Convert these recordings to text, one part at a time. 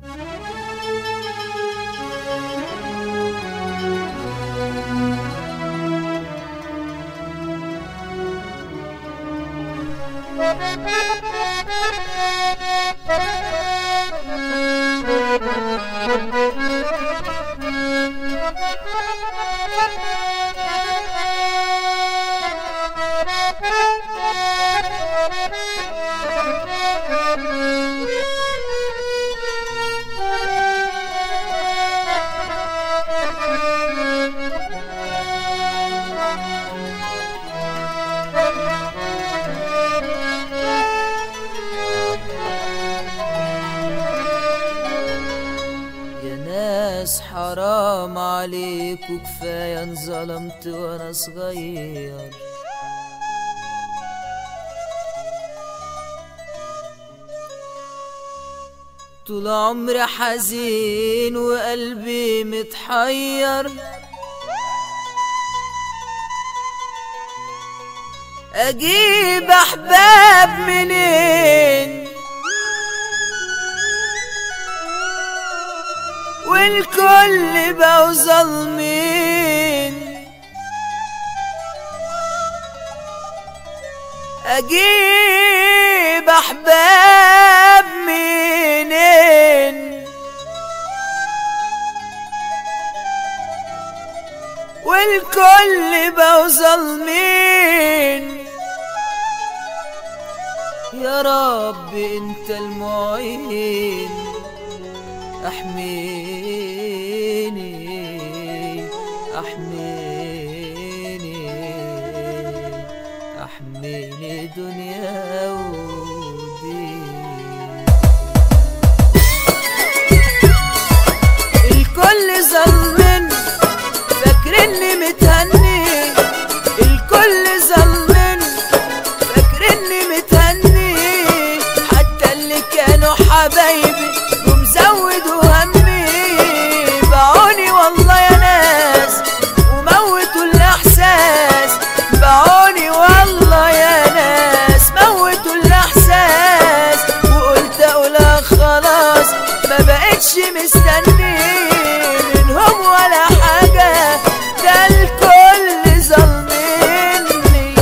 يا ناس حرام عليكوا كفاية انظلمت وانا صغير طول عمري حزين وقلبي متحير اجيب احباب منين والكل بقوا ظالمين اجيب احباب منين والكل بقوا ظالمين يا رب انت المعين احميني احميني احميني دنيا ودين الكل ظلمني فاكرني متهني الكل ظلمني فاكرني متهني حتى اللي كانوا حبايبي ومزودوا همي باعوني والله يا ناس وموتوا الاحساس باعوني والله يا ناس موتوا الاحساس وقلت اقولها خلاص ما بقتش مستني منهم ولا حاجه ده الكل ظلمني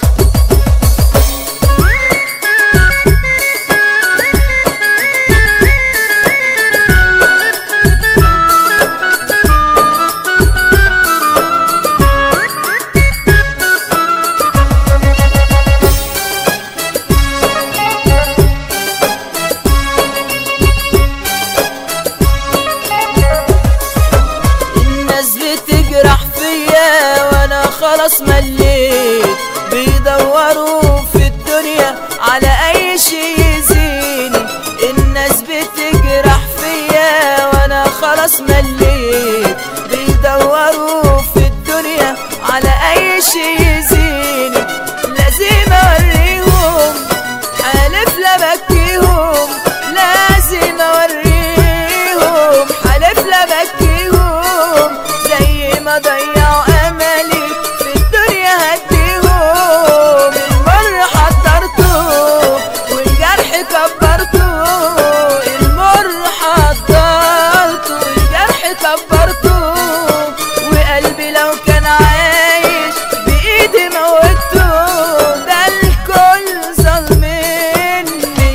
الناس بتجرح فيا وانا خلاص مليت بيدوروا في الدنيا على اي شي يزيني الناس بتجرح فيا وانا خلاص مليت بيدوروا في الدنيا على اي شي يزيني لازم اوريهم حالف لا بكيهم لازم اوريهم حالف لا بكيهم زي ما ضيعوا املي في الدنيا هديهم المر حضرته والجرح كبرته المر حضرته والجرح كبرته وقلبي لو كان عايش بايدي موته ده الكل ظلمني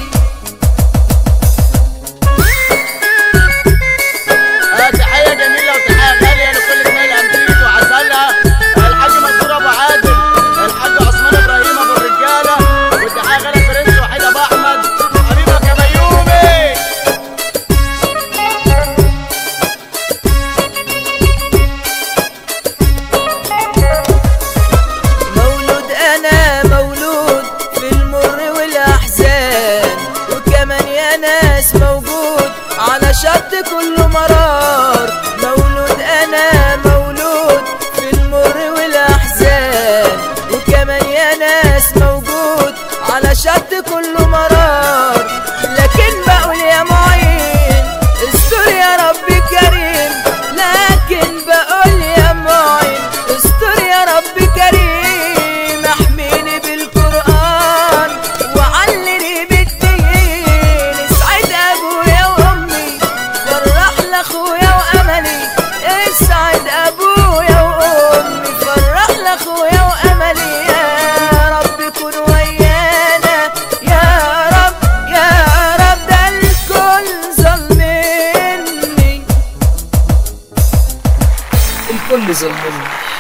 آه، تحية جميلة وتحية غالية لكل زمايل أمجيد وعسلها الحاج منصور أبو عادل الحاج عثمان إبراهيم أبو الرجالة وتحية غالية برنس وحيد أبو أحمد حبيبك يا بيومي مولود انا مولود في المر والاحزان وكمان يا ناس موجود على شط كل مرار مولود انا مولود في المر والاحزان وكمان يا ناس موجود على شط كل مرار لكن بقول يا معين استر يا رب كريم لكن بقول يا معين استر يا رب كريم احميني بالقرآن وعلني بالدين اسعد ابويا وامي الكل ظلمني